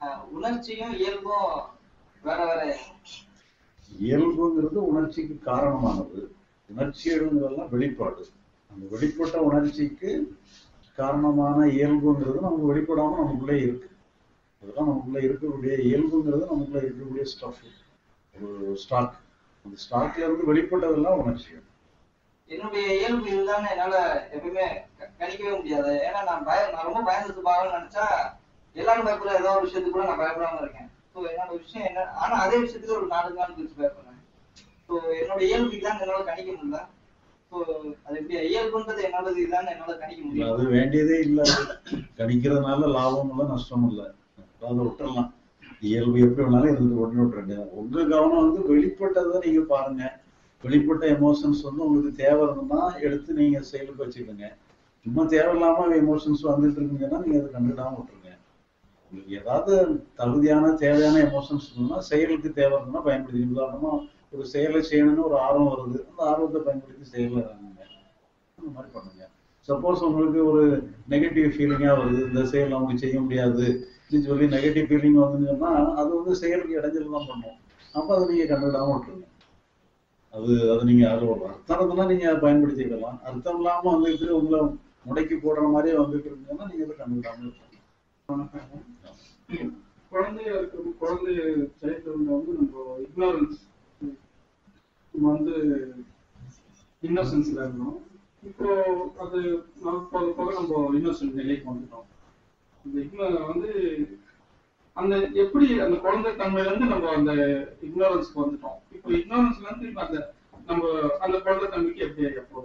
அஹ், உணர்ச்சியும் இயல்பும் வேற வேற இயல்புங்கிறது உணர்ச்சிக்கு காரணமானது உணர்ச்சிகள்ங்கிறதெல்லாம் வெளிப்பாடு அந்த வெளிப்பட்ட உணர்ச்சிக்கு காரணமான இயல்புங்கிறது நமக்கு வெளிப்படாம நமக்குள்ளே இருக்கு அதெல்லாம் நமக்குள்ள இருக்கக்கூடிய இயல்புங்கிறது நமக்குள்ள இருக்கக்கூடிய ஸ்டஃப் ஒரு ஸ்டாக் அந்த ஸ்டாக்ல இருந்து வெளிப்பட்டதெல்லாம் உணர்ச்சிகள் என்னுடைய இயல்பு இதுதான் என்னால எப்பயுமே க- கணிக்கவே முடியாது ஏன்னா நான் பய நான் ரொம்ப பயந்து சுபாவம்னு நினைச்சா எல்லாரும் பயப்படுற ஏதோ ஒரு விஷயத்துக்கு கூட நான் பயப்படாம இருக்கேன் ஸோ என்னோட விஷயம் என்ன ஆனா அதே விஷயத்துக்கு ஒரு நாலு நாள் கழிச்சு பயப்படுறேன் ஸோ என்னோட இயல்பு இதான் என்னால கணிக்க முடியல ஸோ அது எப்படி இயல்புன்றது என்னோட இதுதான் என்னால கணிக்க இல்ல, முடியும் அது வேண்டியதே இல்ல கணிக்கிறதுனால லாபம் இல்லை நஷ்டம் இல்லை அதை விட்டுறலாம் இயல்பு எப்படி வேணாலும் இருந்துட்டு ஒன்று விட்டுற வேண்டியது உங்க கவனம் வந்து வெளிப்பட்டதை நீங்க பாருங்க வெளிப்பட்ட எமோஷன்ஸ் வந்து உங்களுக்கு தேவை இருந்ததுன்னா எடுத்து நீங்க செயலுக்கு வச்சுக்கோங்க சும்மா தேவையில்லாம எமோஷன்ஸ் வந்துட்டு இருக்குங்கன்னா நீங்க அதை கண்டுடாம விட்டுருங்க உங்களுக்கு ஏதாவது தகுதியான தேவையான எமோஷன்ஸ் இருந்ததுன்னா செயலுக்கு தேவை இருந்ததுன்னா பயன்படுத்தி உதாரணமா ஒரு செயலை செய்யணும்னு ஒரு ஆர்வம் வருது அந்த ஆர்வத்தை பயன்படுத்தி செயலில் இறங்குங்க அந்த மாதிரி பண்ணுங்க சப்போஸ் உங்களுக்கு ஒரு நெகட்டிவ் ஃபீலிங்கா வருது இந்த செயல் நமக்கு செய்ய முடியாது அப்படின்னு சொல்லி நெகட்டிவ் ஃபீலிங் வந்துன்னு சொன்னா அது வந்து செயலுக்கு இடைஞ்சல் தான் பண்ணும் அப்ப அதை நீங்க கண்டுவிடாம விட்டுருங்க அது அது நீங்க அது ஒரு அர்த்தம் இருந்ததுன்னா நீங்க அதை பயன்படுத்திக்கலாம் அர்த்தம் இல்லாம வந்துட்டு உங்களை முடக்கி போடுற மாதிரியே வந்துட்டு இருந்தீங்கன்னா நீங்க அதை கண்டுவிடாம விட்டுருங்க குழந்தையா இருக்கிற குழந்தை சைல்டுல வந்து நம்ம இக்னோரன்ஸ் நம்ம வந்து இன்னோசன்ஸ்ல இருந்தோம் இப்போ அது நம்ம போக போக நம்ம இன்னோசன்ட் நிலைக்கு வந்துட்டோம் இந்த இக்னோ வந்து அந்த எப்படி அந்த குழந்தை தன்மையில இருந்து நம்ம அந்த இக்னோரன்ஸ்க்கு வந்துட்டோம் இப்போ இக்னோரன்ஸ்ல இருந்து இப்ப அந்த நம்ம அந்த குழந்தை தன்மைக்கு எப்படி எப்போ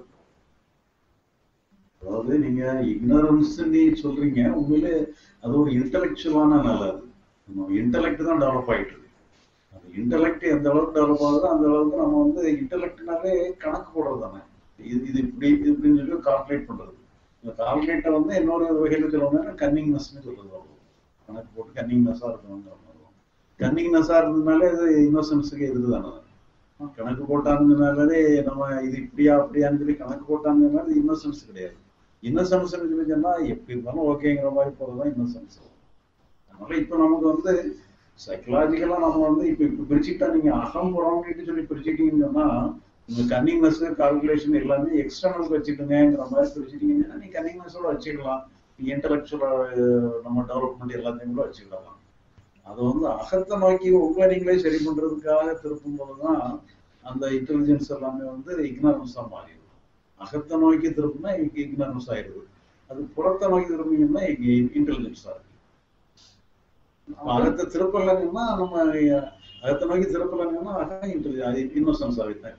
அதாவது நீங்க ignorance நீ சொல்றீங்க உண்மையிலே அது ஒரு இன்டலெக்சுவலான நிலை அது நம்ம இன்டலெக்ட் தான் டெவலப் ஆயிட்டு இருக்கு அந்த இன்டலெக்ட் எந்த அளவுக்கு டெவலப் ஆகுதோ அந்த அளவுக்கு நம்ம வந்து இன்டலெக்ட்னாலே கணக்கு போடுறது தானே இது இது இப்படி இது இப்படின்னு சொல்லி கால்குலேட் பண்றது இந்த கால்குலேட்டை வந்து இன்னொரு வகையில் சொல்லணும்னா கன்னிங்னஸ்னு சொல்றது அவ்வளவு கணக்கு போட்டு கன்னிங்னஸா இருக்கணுங்கிற மாதிரி கன்னிங்னஸா இருந்ததுனாலே அது இன்னோசன்ஸுக்கு எதிர் தானே கணக்கு போட்டாங்கனாலே நம்ம இது இப்படியா அப்படியான்னு சொல்லி கணக்கு போட்டாங்கன்னா அது இன்னோசன்ஸ் கிடையாது இன்னசென்ஸ் சொல்லி சொன்னா எப்படி இருந்தாலும் ஓகேங்கிற மாதிரி போறதுதான் இன்னசென்ஸ் அதனால இப்ப நமக்கு வந்து சைக்கலாஜிக்கலா நம்ம வந்து இப்ப இப்ப பிரிச்சுட்டா நீங்க அகம் புறம்னு சொல்லி பிரிச்சுட்டீங்கன்னு சொன்னா உங்க கன்னிங்னஸ் கால்குலேஷன் எல்லாமே எக்ஸ்டர்னல் வச்சுட்டுங்கிற மாதிரி பிரிச்சுட்டீங்கன்னா நீ கன்னிங்னஸோட வச்சுக்கலாம் நீ இன்டலெக்சுவலா நம்ம டெவலப்மெண்ட் எல்லாத்தையும் கூட வச்சுக்கலாம் அதை வந்து அகத்தை நோக்கி உங்களை நீங்களே சரி பண்றதுக்காக திருப்பும் போதுதான் அந்த இன்டெலிஜென்ஸ் எல்லாமே வந்து இக்னரன்ஸா மாறிடும் அகத்தை நோக்கி திரும்பினா இக்னரன்ஸ் ஆயிடுது அது புறத்தை நோக்கி திரும்பிங்கன்னா இன்டெலிஜென்ஸா இருக்கு அப்ப அகத்தை திருப்பலைங்கன்னா நம்ம அகத்தை நோக்கி திருப்பலைங்கன்னா அகம் இன்டெலிஜென்ஸ் இன்னோசன்ஸ் ஆகிட்டேன்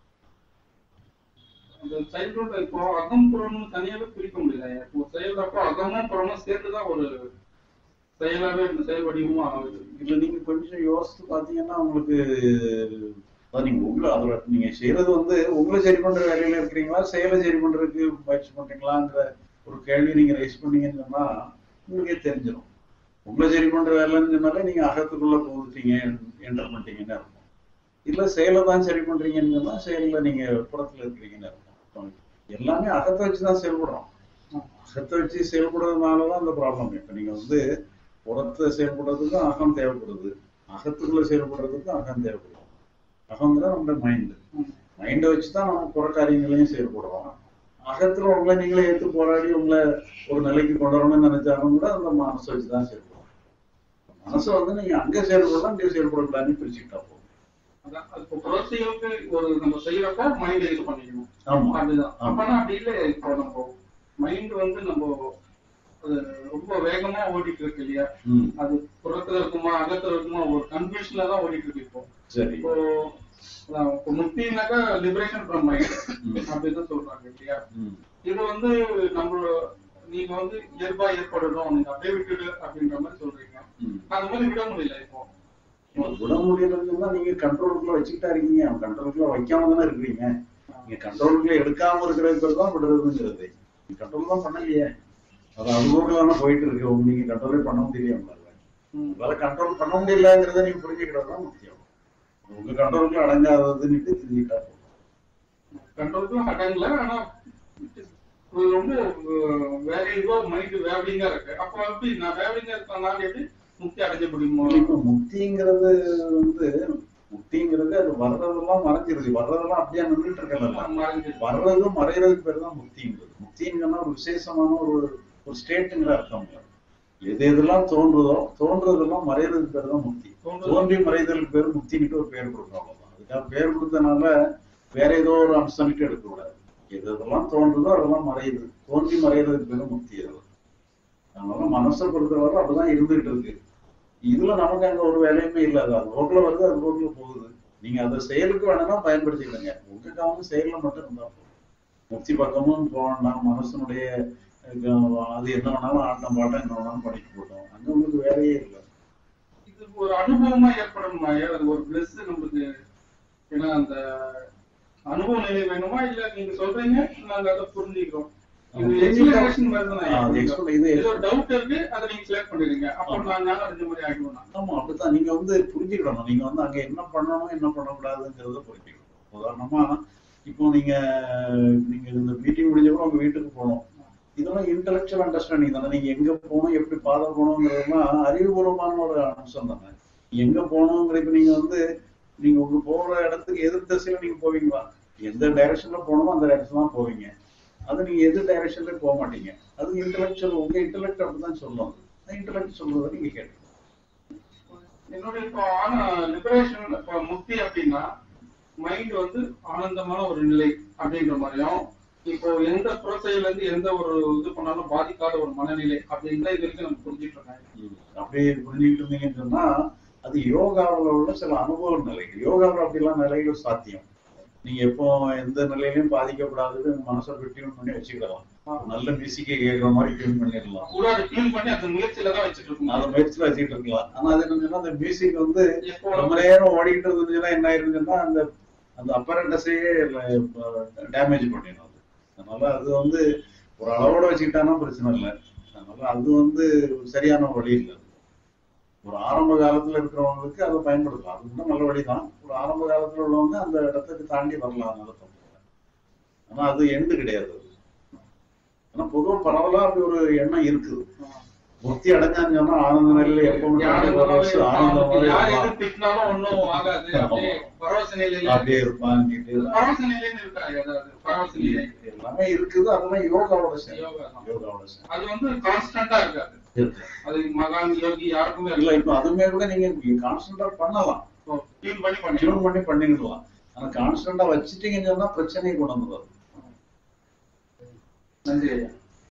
அந்த சைல்ட்ஹுட் இப்போ அகம் புறம்னு தனியாவே பிரிக்க முடியல இப்போ செயல்றப்போ அகமும் புறமும் சேர்த்துதான் ஒரு செயலாவே இந்த செயல் வடிவமும் ஆகுது இதுல நீங்க கொஞ்சம் யோசித்து பாத்தீங்கன்னா உங்களுக்கு அதான் நீங்க உங்களை அதுல நீங்க செய்யறது வந்து உங்களை சரி பண்ற வேலையில இருக்கிறீங்களா செயலை சரி பண்றதுக்கு முயற்சி பண்றீங்களாங்கிற ஒரு கேள்வி நீங்க ரைஸ் பண்ணீங்கன்னு சொன்னா உங்களுக்கே தெரிஞ்சிடும் உங்களை சரி பண்ற வேலைன்னு சொன்னாலே நீங்க அகத்துக்குள்ள போந்துட்டீங்க என்டர் பண்ணிட்டீங்கன்னு அர்த்தம் இல்ல செயலை தான் சரி பண்றீங்கன்னு சொன்னா செயல்ல நீங்க புறத்துல இருக்கிறீங்கன்னு அர்த்தம் எல்லாமே அகத்தை வச்சுதான் செயல்படுறோம் அகத்தை வச்சு செயல்படுறதுனாலதான் அந்த ப்ராப்ளம் இப்ப நீங்க வந்து புறத்தை செயல்படுறதுக்கு அகம் தேவைப்படுது அகத்துக்குள்ள செயல்படுறதுக்கு அகம் தேவைப்படுது அகங்கிற நம்ம மைண்டு மைண்டை வச்சுதான் நம்ம புற காரியங்களையும் செயல்படுறோம் அகத்துல உங்களை நீங்களே ஏற்று போராடி உங்களை ஒரு நிலைக்கு கொண்டு வரணும்னு நினைச்சாலும் கூட அந்த மனசை வச்சுதான் செயல்படுறோம் மனசை வந்து நீங்க அங்க செயல்படலாம் இங்க செயல்படக்கூடாதுன்னு பிரிச்சுக்கிட்டா போதும் அதான் அது இப்போ புறத்தையோக்கு ஒரு நம்ம செய்யறப்போ மைண்ட் இது பண்ணிக்கணும் ஆமா அப்படிதான் ஆமா. அப்பனா அப்படி இல்லை இப்போ நம்ம மைண்ட் வந்து நம்ம அது ரொம்ப வேகமா ஓடிட்டு இருக்கு இல்லையா ம் அது புறத்துல இருக்குமா அகத்துல இருக்குமா ஒரு கன்ஃபியூஷன்ல தான் ஓடிட்டு இருக்கு இப்போ சரி இப்போ அதான் இப்போ முக்தினாக்கா லிபரேஷன் ஃப்ரம் மைண்ட் ம். அப்படின்னு சொல்றாங்க இல்லையா ம் இது வந்து நம்ம நீங்க வந்து இயல்பா ஏற்படணும் நீங்க அப்படியே விட்டுடு அப்படின்ற மாதிரி சொல்றீங்க ம் அந்த மாதிரி விட முடியல இப்போ விட முடியலன்னா நீங்க கண்ட்ரோலுக்குள்ள வச்சுக்கிட்டா இருக்கீங்க கண்ட்ரோலுக்குள்ள வைக்காம தானே இருக்கிறீங்க நீங்க கண்ட்ரோலுக்குள்ள எடுக்காம இருக்கிறது பேர் தான் விடுறதுங்கிறது நீங்க கண்ட்ரோல் தான் பண்ணலையே அது அனுபவங்கள் தானே போயிட்டு இருக்கு உங்க நீங்க கண்ட்ரோலே பண்ண முடியல உங்களால ம். உங்களால கண்ட்ரோல் பண்ண முடியலங்கிறத நீங்க புரிஞ்சுக்கிறது தான் முக்கியம் உங்க கண்ட்ரோலுக்குள்ள அடங்காததுன்னுட்டு தெரிஞ்சுக்கிட்டா போதும் கண்ட்ரோலுக்கு அடங்கல ஆனா இது ரொம்ப வேலையோ மைண்ட் வேவலிங்கா இருக்கு அப்போ எப்படி நான் வேவலிங்கா இருக்கனால எப்படி முக்தி அடைஞ்ச முடியுமோ இப்ப முக்திங்கிறது வந்து முக்திங்கிறது அது வர்றதெல்லாம் மறைஞ்சிருது வர்றதெல்லாம் அப்படியே நின்றுட்டு இருக்கல மறைஞ்சிருச்சு. வர்றதும் மறைகிறதுக்கு பேர் தான் முக்திங்கிறது முக்திங்கன்னா ஒரு விசேஷமான ஒரு ஒரு ஸ்டேட்டுங்கிற அர்த்தம் இல்ல. எது எதெல்லாம் தோன்றுதோ தோன்றதெல்லாம் மறைகிறதுக்கு பேர் தான் முக்தி தோன்றுதல். தோன்றி மறைதலுக்கு பேர் முக்தின்னுட்டு ஒரு பேர் கொடுக்குறோம் அவ்வளவுதான் அதுக்காக பேர் கொடுத்தனால வேற ஏதோ ஒரு அம்சம்னுட்டு எடுக்கக்கூடாது எது எதெல்லாம் தோன்றுதோ அதெல்லாம் மறையுது தோன்றி மறைகிறதுக்கு பேர் முக்தி அது அதனால மனசை பொறுத்தவரை அப்படிதான் இருந்துகிட்டு இருக்கு இதுல நமக்கு அங்க ஒரு வேலையுமே இல்ல அது அது போக்குல வருது அது போக்குல போகுது நீங்க அதை செயலுக்கு வேணும்னா பயன்படுத்திக்கலங்க உங்க கவனம் செயல்ல மட்டும் இருந்தா போதும் முக்தி பக்கமும் போக வேண்டாம் மனசனுடைய அஹ், அது என்ன வேணாலும் ஆட்டம் பாட்டம் என்ன வேணாலும் படிக்க போட்டோம் அங்க உங்களுக்கு வேலையே இல்லை இது ஒரு அனுபவமா ஏற்படணுமா ஐயா? அது ஒரு பிளஸ் நம்மளுக்கு ஏன்னா அந்த அனுபவ நிலை வேணுமா இல்ல நீங்க சொல்றீங்க நாங்க அதை புரிஞ்சுக்கிறோம் இது எக்ஸ்பிளனேஷன் மாதிரி தானே ஐயா? ஆ, அது explanation, இது ஏதோ ஒரு டவுட் இருக்கு அதை நீங்க செலக்ட் பண்ணிடுங்க அப்போ நான் ஞானம் அடைஞ்ச மாதிரி ஆகிடுவேன் நான். ஆமா அப்படித்தான் நீங்க வந்து புரிஞ்சுக்கிடணும் நீங்க வந்து அங்க என்ன பண்ணணும் என்ன பண்ணக்கூடாதுங்கிறத புரிஞ்சுக்கணும் உதாரணமா இப்போ நீங்க நீங்க இந்த மீட்டிங் முடிஞ்சப்பறம் உங்க வீட்டுக்கு போகணும் இதெல்லாம் இன்டெலெக்சுவல் அண்டர்ஸ்டாண்டிங் தானே நீங்க எங்க போகணும் எப்படி பாதை போகணுங்கிறதெல்லாம் அறிவுபூர்வமான ஒரு அம்சம் தானே எங்க போகணுங்கிற இப்ப நீங்க வந்து நீங்க உங்க போற இடத்துக்கு எதிர் திசையில நீங்க போவீங்களா எந்த டைரக்ஷன்ல போகணுமோ அந்த டைரக்ஷன் தான் போவீங்க அது நீங்க எது டைரக்ஷன்ல போக மாட்டீங்க அது இன்டெலெக்சுவல் உங்க இன்டெலெக்ட் அப்படிதான் சொல்லும் இன்டெலெக்ட் சொல்றதை நீங்க கேட்கணும் என்னுடைய இப்போ ஆன லிபரேஷன் இப்போ முக்தி அப்படின்னா மைண்ட் வந்து ஆனந்தமான ஒரு நிலை அப்படின்ற மாதிரியும் இப்போ எந்த புறச்செயல இருந்து எந்த ஒரு இது பண்ணாலும் பாதிக்காத ஒரு மனநிலை அப்படின்ற இது வரைக்கும் நம்ம புரிஞ்சுட்டு இருக்காங்க அப்படியே புரிஞ்சுக்கிட்டு இருந்தீங்கன்னு சொன்னா அது யோகாவில் உள்ள சில அனுபவ நிலைகள் யோகாவில் அப்படிலாம் நிலைகள் சாத்தியம் நீங்க எப்போ எந்த நிலையிலையும் பாதிக்கப்படாதது உங்க மனசை டியூன் பண்ணி வச்சுக்கலாம் நல்ல மியூசிக்கை கேட்குற மாதிரி டியூன் பண்ணிடலாம் கூட அதை கிளீன் பண்ணி அந்த முயற்சியில தான் வச்சுட்டு இருக்கோம் அதை முயற்சியில் வச்சுக்கிட்டு இருக்கலாம் ஆனா அது என்னன்னா அந்த மியூசிக் வந்து எப்போ ரொம்ப நேரம் ஓடிக்கிட்டு இருந்துச்சுன்னா என்ன ஆயிருந்துச்சுன்னா அந்த அந்த அப்பரண்டஸையே டேமேஜ் பண்ணிடும் அது அதனால அது வந்து ஒரு அளவோட வச்சுக்கிட்டானா பிரச்சனை இல்லை அதனால அது வந்து சரியான வழி இல்லை ஒரு ஆரம்ப காலத்துல இருக்கிறவங்களுக்கு அதை பயன்படுத்தலாம் அது கூட நல்ல வழிதான் ஒரு ஆரம்ப காலத்துல உள்ளவங்க அந்த இடத்துக்கு தாண்டி வரலாம் அதனால தப்பு இல்லை. ஆனா அது எண்டு கிடையாது அது. ஆனா பொதுவா பரவலா அப்படி ஒரு எண்ணம் இருக்குது முக்தி அடைஞ்சான்னு சொன்னா ஆனந்த நிலையில எப்போ யாரு வருஷம் ஆனந்தமாக யார் இருக்கலாம். எது திட்டினாலும் ஒண்ணும் ஆகாது அப்படியே பரவச நிலையில அப்படியே இருப்பான்னுட்டு பரவச நிலைன்னு இருக்காங்க அதாவது பரவச நிலை எல்லாமே இருக்குது அதெல்லாம் யோகாவோட சேர்ந்து யோகா தான். யோகாவோட சேர்ந்து அது வந்து கான்ஸ்டன்டா இருக்காது இருக்கு. அது மகான் யோகி யாருக்குமே இல்ல இப்ப அதுமே கூட நீங்க கான்ஸ்டன்டா பண்ணலாம் கிளீன் பண்ணி பண்ணி டியூன் பண்ணி பண்ணிடலாம் ஆனா கான்ஸ்டன்டா வச்சுட்டீங்கன்னு சொன்னா பிரச்சனையை கொண்டு வந்துடும் நன்றி ஐயா